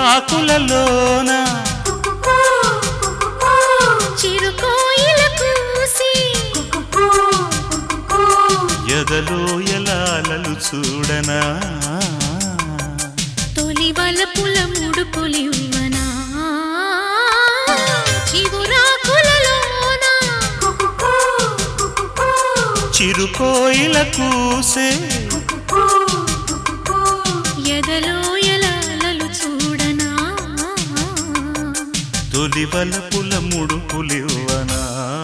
చిగురాకులలోన చిరుకోయిల కూసి ఎదలో ఎలాలలు చూడనా తొలి వలపుల ముడుపులివ్వనా చిగురాకులలోన చిరుకోయిల కూసే ఎదలో ఎలాలలు చూడనా తొలి వలపుల ముడుపులివ్వనా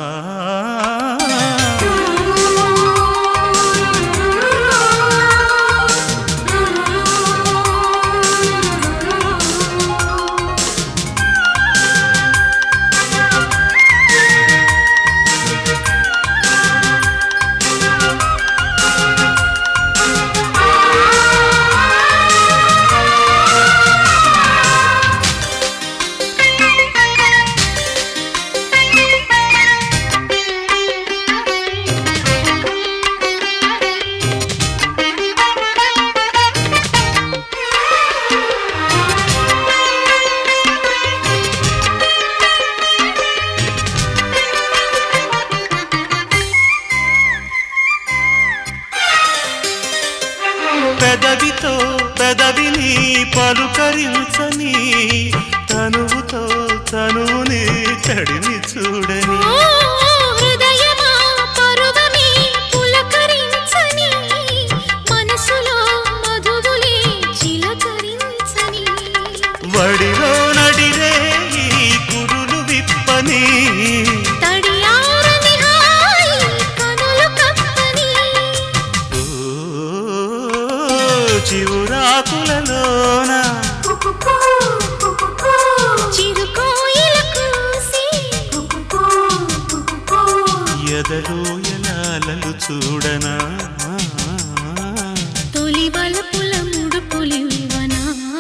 పెదవితో పెదవిని పలుకరించని తనువుతో తనువుని తడిని చూడని ఓ హృదయమా పరువమే పులకరించని మనసులో మధువులే చిలకరించని వడిలో నడిరే ఈ కురులు విప్పని తడియారని హాయి కనులు కప్పని ఓ చివురాకులలోన చిరుకోయిల కూసి ఎదలో ఎలాలలు చూడనా తొలి వలపుల ముడుపులివ్వనా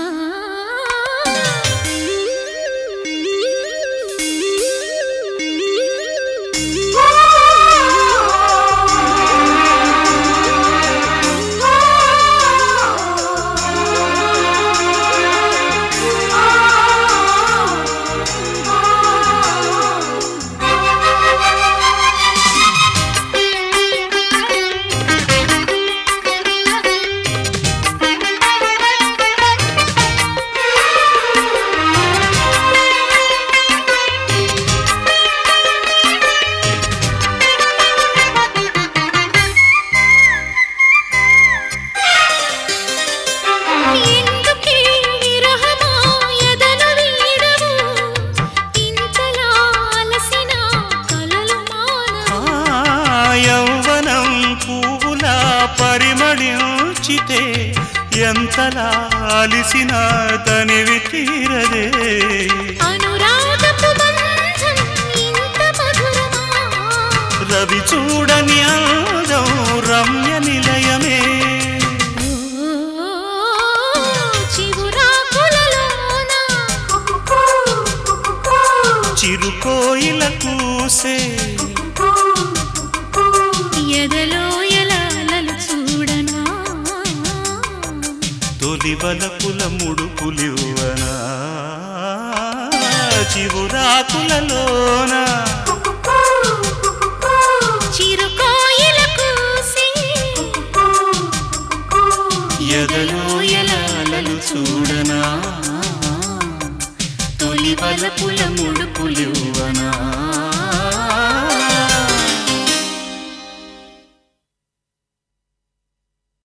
ఎందుకే విరహమా ఎదను వీడవు ఇంతలా అలసిన కలలు మానవు ఆ యౌవనం పువ్వులా పరిమళించితే ఎంతలా అలిసిన తనివి తీరదే అనురాగపు బంధం ఇంత మధురమా రవి చూడని అందం రమ్య నిలయమే ఓ చిగురాకులలోన చిరుకోయిల కూసే ఎదలో ఎలాలలు చూడనా తొలి వలపుల ముడుపులివ్వనా చివురాకులలోన చిరుకోయిల కూసి ఎదలో ఎలాలలు చూడనా తొలి వలపుల ముడుపులివ్వనా